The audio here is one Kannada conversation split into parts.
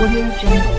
Audio Jungle.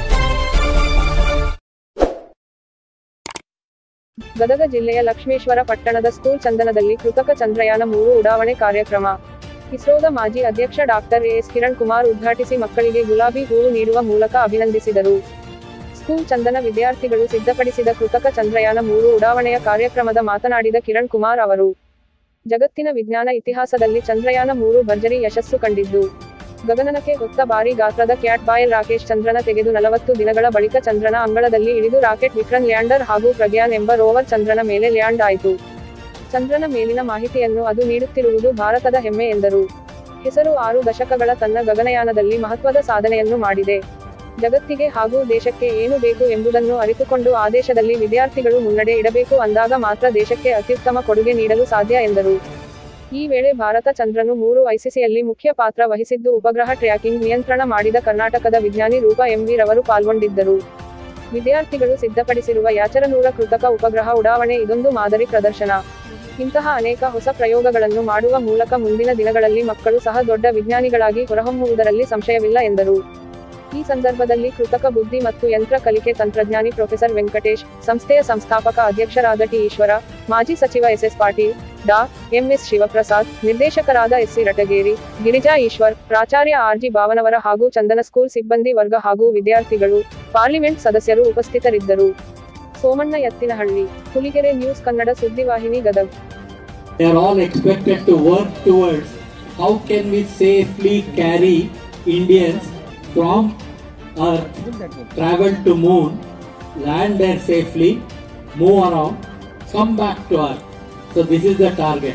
ಗದಗ ಜಿಲ್ಲೆಯ ಲಕ್ಷ್ಮೇಶ್ವರ ಪಟ್ಟಣದ ಸ್ಕೂಲ್ ಚಂದನದಲ್ಲಿ ಕೃತಕ ಚಂದ್ರಯಾನ ಮೂರು ಉಡಾವಣೆ ಕಾರ್ಯಕ್ರಮ ಇಸ್ರೋದ ಮಾಜಿ ಅಧ್ಯಕ್ಷ ಡಾಕ್ಟರ್ ಎಸ್ ಕಿರಣ್ ಕುಮಾರ್ ಉದ್ಘಾಟಿಸಿ ಮಕ್ಕಳಿಗೆ ಗುಲಾಬಿ ಹೂವು ನೀಡುವ ಮೂಲಕ ಅಭಿನಂದಿಸಿದರು ಸ್ಕೂಲ್ ಚಂದನ ವಿದ್ಯಾರ್ಥಿಗಳು ಸಿದ್ಧಪಡಿಸಿದ ಕೃತಕ ಚಂದ್ರಯಾನ ಮೂರು ಉಡಾವಣೆಯ ಕಾರ್ಯಕ್ರಮದ ಮಾತನಾಡಿದ ಕಿರಣ್ ಕುಮಾರ್ ಅವರು ಜಗತ್ತಿನ ವಿಜ್ಞಾನ ಇತಿಹಾಸದಲ್ಲಿ ಚಂದ್ರಯಾನ ಮೂರು ಭರ್ಜರಿ ಯಶಸ್ಸು ಕಂಡಿದ್ದು ಗಗನನಕ್ಕೆ ಹೊತ್ತ ಭಾರಿ ಗಾತ್ರದ ಕ್ಯಾಟ್ ಬಾಯಲ್ ರಾಕೇಶ್ ಚಂದ್ರನ ತೆಗೆದು ನಲವತ್ತು ದಿನಗಳ ಬಳಿಕ ಚಂದ್ರನ ಅಂಗಳದಲ್ಲಿ ಇಳಿದು ರಾಕೆಟ್ ವಿಕ್ರಮ್ ಲ್ಯಾಂಡರ್ ಹಾಗೂ ಪ್ರಗ್ಯಾನ್ ಎಂಬ ರೋವರ್ ಚಂದ್ರನ ಮೇಲೆ ಲ್ಯಾಂಡ್ ಆಯಿತು ಚಂದ್ರನ ಮೇಲಿನ ಮಾಹಿತಿಯನ್ನು ಅದು ನೀಡುತ್ತಿರುವುದು ಭಾರತದ ಹೆಮ್ಮೆ ಎಂದರು ಹೆಸರು ಆರು ದಶಕಗಳ ತನ್ನ ಗಗನಯಾನದಲ್ಲಿ ಮಹತ್ವದ ಸಾಧನೆಯನ್ನು ಮಾಡಿದೆ ಜಗತ್ತಿಗೆ ಹಾಗೂ ದೇಶಕ್ಕೆ ಏನು ಬೇಕು ಎಂಬುದನ್ನು ಅರಿತುಕೊಂಡು ಆ ದೇಶದಲ್ಲಿ ವಿದ್ಯಾರ್ಥಿಗಳು ಮುನ್ನಡೆ ಇಡಬೇಕು ಅಂದಾಗ ಮಾತ್ರ ದೇಶಕ್ಕೆ ಅತ್ಯುತ್ತಮ ಕೊಡುಗೆ ನೀಡಲು ಸಾಧ್ಯ ಎಂದರು ಈ ವೇಳೆ ಭಾರತ ಚಂದ್ರನು ಮೂರು ಐಸಿಸಿಯಲ್ಲಿ ಮುಖ್ಯ ಪಾತ್ರ ವಹಿಸಿದ್ದು ಉಪಗ್ರಹ ಟ್ರ್ಯಾಕಿಂಗ್ ನಿಯಂತ್ರಣ ಮಾಡಿದ ಕರ್ನಾಟಕದ ವಿಜ್ಞಾನಿ ರೂಪ ಎಂವಿ ರವರು ಪಾಲ್ಗೊಂಡಿದ್ದರು ವಿದ್ಯಾರ್ಥಿಗಳು ಸಿದ್ಧಪಡಿಸಿರುವ ಯಾಚರನೂರ ಕೃತಕ ಉಪಗ್ರಹ ಉಡಾವಣೆ ಇದೊಂದು ಮಾದರಿ ಪ್ರದರ್ಶನ ಇಂತಹ ಅನೇಕ ಹೊಸ ಪ್ರಯೋಗಗಳನ್ನು ಮಾಡುವ ಮೂಲಕ ಮುಂದಿನ ದಿನಗಳಲ್ಲಿ ಮಕ್ಕಳು ಸಹ ದೊಡ್ಡ ವಿಜ್ಞಾನಿಗಳಾಗಿ ಹೊರಹೊಮ್ಮುವುದರಲ್ಲಿ ಸಂಶಯವಿಲ್ಲ ಎಂದರು ಈ ಸಂದರ್ಭದಲ್ಲಿ ಕೃತಕ ಬುದ್ಧಿ ಮತ್ತು ಯಂತ್ರ ಕಲಿಕೆ ತಂತ್ರಜ್ಞಾನಿ ಪ್ರೊಫೆಸರ್ ವೆಂಕಟೇಶ್ ಸಂಸ್ಥೆಯ ಸಂಸ್ಥಾಪಕ ಅಧ್ಯಕ್ಷರಾದ ಟಿ ಈಶ್ವರ ಮಾಜಿ ಸಚಿವ ಎಸ್ಎಸ್ ಪಾಟೀಲ್ ಡಾ ಎಂಎಸ್ ಶಿವಪ್ರಸಾದ್ ನಿರ್ದೇಶಕರಾದ ಎಸ್ಸಿ ರಟಗೇರಿ ಗಿರಿಜಾ ಈಶ್ವರ್ ಪ್ರಾಚಾರ್ಯ ಆರ್ಜಿ ಭಾವನವರ ಹಾಗೂ ಚಂದನ ಸ್ಕೂಲ್ ಸಿಬ್ಬಂದಿ ವರ್ಗ ಹಾಗೂ ವಿದ್ಯಾರ್ಥಿಗಳು ಪಾರ್ಲಿಮೆಂಟ್ ಸದಸ್ಯರು ಉಪಸ್ಥಿತರಿದ್ದರು ಸೋಮಣ್ಣ ಎತ್ತಿನಹಳ್ಳಿ ಹುಲಿಗೆರೆ ನ್ಯೂಸ್ ಕನ್ನಡ ಸುದ್ದಿವಾಹಿನಿ Gadag They are all expected to work towards how can we safely carry Indians from Earth, travel to moon, land there safely, move around, come back to Earth. So this is the target,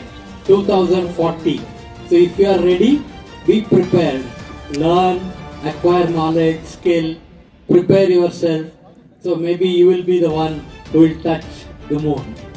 2040. So if you are ready, be prepared. Learn, acquire knowledge, skill, prepare yourself. So maybe you will be the one who will touch the moon.